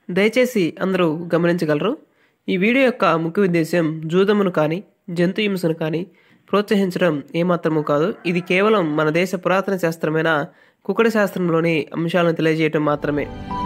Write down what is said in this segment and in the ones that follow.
దయచేసి అందరూ గమనించగలరు ఈ వీడియో యొక్క ముఖ్య ఉద్దేశం జూదమును కానీ జంతు హింసను కానీ ప్రోత్సహించడం ఏమాత్రము కాదు ఇది కేవలం మన దేశ పురాతన శాస్త్రమైన కుక్కడి శాస్త్రంలోని అంశాలను తెలియజేయటం మాత్రమే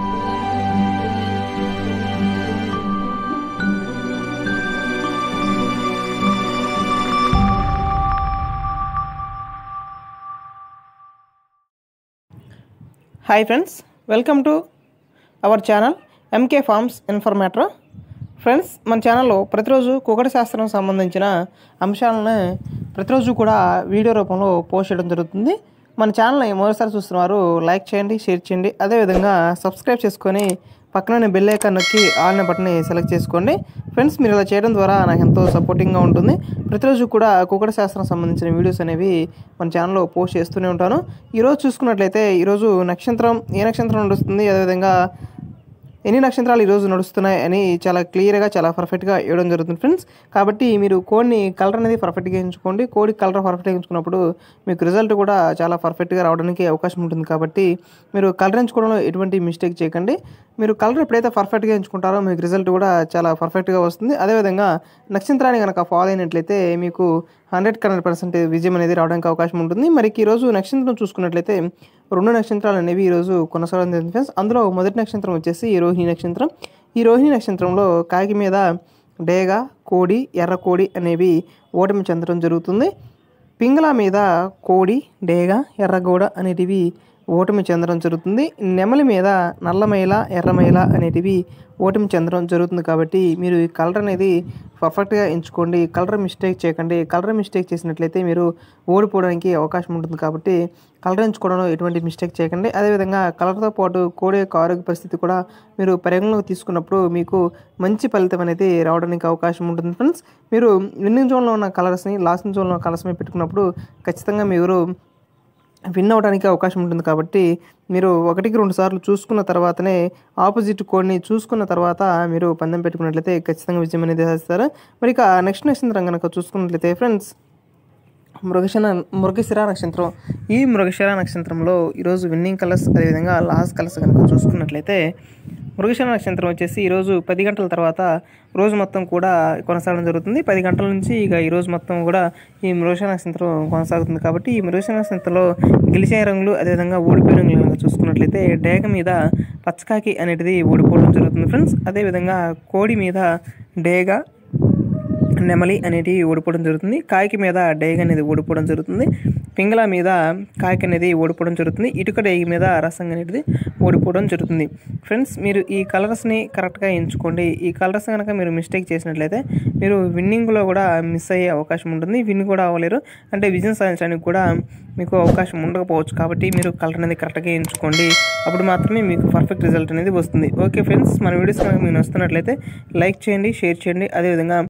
hi friends welcome to our channel MK farms informator friends మన ఛానల్లో ప్రతిరోజు కుకట శాస్త్రం సంబంధించిన అంశాలను ప్రతిరోజు కూడా వీడియో రూపంలో పోస్ట్ చేయడం జరుగుతుంది మన ఛానల్ని మొదటిసారి చూస్తున్నవారు లైక్ చేయండి షేర్ చేయండి అదేవిధంగా సబ్స్క్రైబ్ చేసుకొని పక్కనే బెల్ ఐకాన్ నొక్కి ఆల్ అనే బటన్ని సెలెక్ట్ చేసుకోండి ఫ్రెండ్స్ మీరు ఇలా చేయడం ద్వారా నాకు ఎంతో సపోర్టింగ్గా ఉంటుంది ప్రతిరోజు కూడా కుక్కడ శాస్త్రం సంబంధించిన వీడియోస్ అనేవి మన ఛానల్లో పోస్ట్ చేస్తూనే ఉంటాను ఈరోజు చూసుకున్నట్లయితే ఈరోజు నక్షత్రం ఏ నక్షత్రం నడుస్తుంది అదేవిధంగా ఎన్ని నక్షత్రాలు ఈరోజు నడుస్తున్నాయి అని చాలా క్లియర్గా చాలా పర్ఫెక్ట్గా ఇవ్వడం జరుగుతుంది ఫ్రెండ్స్ కాబట్టి మీరు కోడ్ని కలర్ అనేది పర్ఫెక్ట్గా ఎంచుకోండి కోడి కలర్ పర్ఫెక్ట్గా ఎంచుకున్నప్పుడు మీకు రిజల్ట్ కూడా చాలా పర్ఫెక్ట్గా రావడానికి అవకాశం ఉంటుంది కాబట్టి మీరు కలర్ ఎంచుకోవడంలో ఎటువంటి మిస్టేక్ చేయకండి మీరు కలర్ ఎప్పుడైతే పర్ఫెక్ట్గా ఎంచుకుంటారో మీకు రిజల్ట్ కూడా చాలా పర్ఫెక్ట్గా వస్తుంది అదేవిధంగా నక్షత్రాన్ని కనుక ఫాలో అయినట్లయితే మీకు హండ్రెడ్ హండ్రెడ్ పర్సెంట్ విజయం అనేది రావడానికి అవకాశం ఉంటుంది మరి ఈరోజు నక్షత్రం చూసుకున్నట్లయితే రెండు నక్షత్రాలు అనేవి ఈరోజు కొనసాగడం జరిగింది ఫ్రెండ్స్ అందులో మొదటి నక్షత్రం వచ్చేసి ఈ రోహిణి నక్షత్రం ఈ రోహిణి నక్షత్రంలో కాకి మీద డేగ కోడి ఎర్ర కోడి అనేవి ఓటమి చెందడం జరుగుతుంది పింగళ మీద కోడి డేగ ఎర్రగోడ అనేటివి ఓటమి చెందడం జరుగుతుంది నెమలి మీద నల్లమైల ఎర్రమైల అనేటివి ఓటమి చెందడం జరుగుతుంది కాబట్టి మీరు ఈ కలర్ అనేది పర్ఫెక్ట్గా ఎంచుకోండి కలర్ మిస్టేక్ చేయకండి కలర్ మిస్టేక్ చేసినట్లయితే మీరు ఓడిపోవడానికి అవకాశం ఉంటుంది కాబట్టి కలర్ ఎంచుకోవడంలో ఎటువంటి మిస్టేక్ చేయకండి అదేవిధంగా కలర్తో పాటు కోడి యొక్క ఆరోగ్య పరిస్థితి కూడా మీరు పరిగణలోకి తీసుకున్నప్పుడు మీకు మంచి ఫలితం అనేది రావడానికి అవకాశం ఉంటుంది ఫ్రెండ్స్ మీరు విన్నింగ్ జోన్లో ఉన్న కలర్స్ని లాస్ట్ జోన్లో కలర్స్ని పెట్టుకున్నప్పుడు ఖచ్చితంగా మీరు విన్ అవడానికి అవకాశం ఉంటుంది కాబట్టి మీరు ఒకటికి రెండు సార్లు చూసుకున్న తర్వాతనే ఆపోజిట్ కోడ్ని చూసుకున్న తర్వాత మీరు పందెం పెట్టుకున్నట్లయితే ఖచ్చితంగా విజయం అనేది సాధిస్తారు మరి ఇక నెక్స్ట్ నక్షత్రం కనుక చూసుకున్నట్లయితే ఫ్రెండ్స్ మృగశిర మృగశిర నక్షత్రం ఈ మృగశిర నక్షత్రంలో ఈరోజు విన్నింగ్ కలర్స్ అదేవిధంగా లాస్ట్ కలర్స్ కనుక చూసుకున్నట్లయితే మృగశిర నక్షత్రం వచ్చేసి ఈరోజు పది గంటల తర్వాత రోజు మొత్తం కూడా కొనసాగడం జరుగుతుంది పది గంటల నుంచి ఇక ఈ రోజు మొత్తం కూడా ఈ మృగశిర నక్షత్రం కొనసాగుతుంది కాబట్టి ఈ మృగశిర నక్షత్రంలో గెలిచే రంగులు అదేవిధంగా ఓడిపోయే రంగులు కనుక చూసుకున్నట్లయితే డేగ మీద పచ్చకాకి అనేది ఓడిపోవడం జరుగుతుంది ఫ్రెండ్స్ అదేవిధంగా కోడి మీద డేగ నెమలి అనేటివి ఓడిపోవడం జరుగుతుంది కాయకి మీద డేగ అనేది ఓడిపోవడం జరుగుతుంది పింగళ మీద కాయకి అనేది ఓడిపోవడం జరుగుతుంది ఇటుక డేగి మీద రసం అనేది ఓడిపోవడం జరుగుతుంది ఫ్రెండ్స్ మీరు ఈ కలర్స్ని కరెక్ట్గా ఎంచుకోండి ఈ కలర్స్ కనుక మీరు మిస్టేక్ చేసినట్లయితే మీరు విన్నింగ్లో కూడా మిస్ అయ్యే అవకాశం ఉంటుంది విన్ కూడా అవ్వలేరు అంటే విజయం సాధించడానికి కూడా మీకు అవకాశం ఉండకపోవచ్చు కాబట్టి మీరు కలర్ అనేది కరెక్ట్గా ఎంచుకోండి అప్పుడు మాత్రమే మీకు పర్ఫెక్ట్ రిజల్ట్ అనేది వస్తుంది ఓకే ఫ్రెండ్స్ మన వీడియోస్ కనుక మీకు నస్తున్నట్లయితే లైక్ చేయండి షేర్ చేయండి అదేవిధంగా